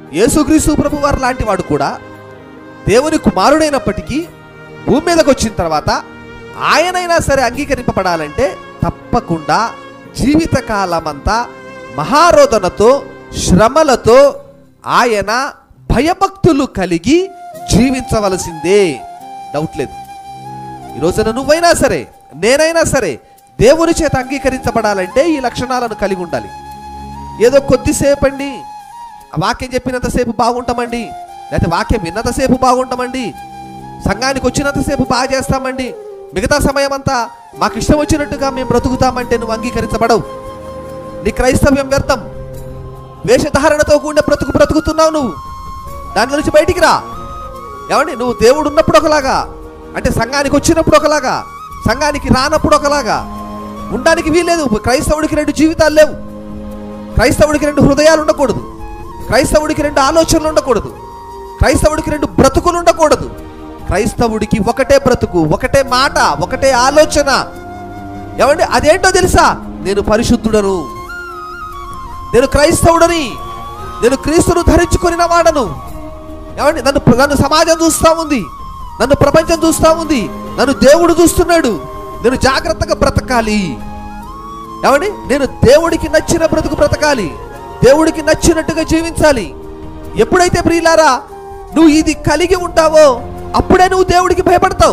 యేసుక్రీస్తు ప్రభు వారు లాంటి వాడు కూడా దేవుని కుమారుడైనప్పటికీ భూమి మీదకి వచ్చిన తర్వాత ఆయనైనా సరే అంగీకరింపబడాలంటే తప్పకుండా జీవితకాలమంతా మహారోదనతో శ్రమలతో ఆయన భయభక్తులు కలిగి జీవించవలసిందే డౌట్ లేదు ఈ రోజున నువ్వైనా సరే నేనైనా సరే దేవుని చేత అంగీకరించబడాలంటే ఈ లక్షణాలను కలిగి ఉండాలి ఏదో కొద్దిసేపు అండి ఆ వాక్యం చెప్పినంతసేపు బాగుంటామండి లేకపోతే వాక్యం విన్నంతసేపు బాగుంటామండి సంఘానికి వచ్చినంతసేపు బాగా చేస్తామండి మిగతా సమయం అంతా మాకు ఇష్టం వచ్చినట్టుగా మేము బ్రతుకుతామంటే నువ్వు అంగీకరించబడవు నీ క్రైస్తవ్యం వ్యర్థం వేషధారణతో కూడిన బ్రతుకు బ్రతుకుతున్నావు నువ్వు దాని నుంచి బయటికి రా ఏమండి నువ్వు దేవుడు ఉన్నప్పుడు ఒకలాగా అంటే సంఘానికి వచ్చినప్పుడు ఒకలాగా సంఘానికి రానప్పుడు ఒకలాగా ఉండడానికి వీల్లేదు క్రైస్తవుడికి రెండు జీవితాలు లేవు క్రైస్తవుడికి రెండు హృదయాలు ఉండకూడదు క్రైస్తవుడికి రెండు ఆలోచనలు ఉండకూడదు క్రైస్తవుడికి రెండు బ్రతుకులు ఉండకూడదు క్రైస్తవుడికి ఒకటే బ్రతుకు ఒకటే మాట ఒకటే ఆలోచన ఏమండి అదేంటో తెలుసా నేను పరిశుద్ధుడను నేను క్రైస్తవుడని నేను క్రీస్తును ధరించుకొనిన వాడను ఏమండి నన్ను నన్ను సమాజం చూస్తూ ఉంది నన్ను ప్రపంచం చూస్తూ ఉంది నన్ను దేవుడు చూస్తున్నాడు నేను జాగ్రత్తగా బ్రతకాలి ఏమండి నేను దేవుడికి నచ్చిన బ్రతుకు బ్రతకాలి దేవుడికి నచ్చినట్టుగా జీవించాలి ఎప్పుడైతే ప్రియులారా నువ్వు ఇది కలిగి ఉంటావో అప్పుడే నువ్వు దేవుడికి భయపడతావు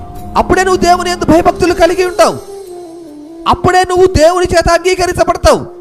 అప్పుడే నువ్వు దేవుని ఎందు భయభక్తులు కలిగి ఉంటావు అప్పుడే నువ్వు దేవుని చేత అంగీకరించబడతావు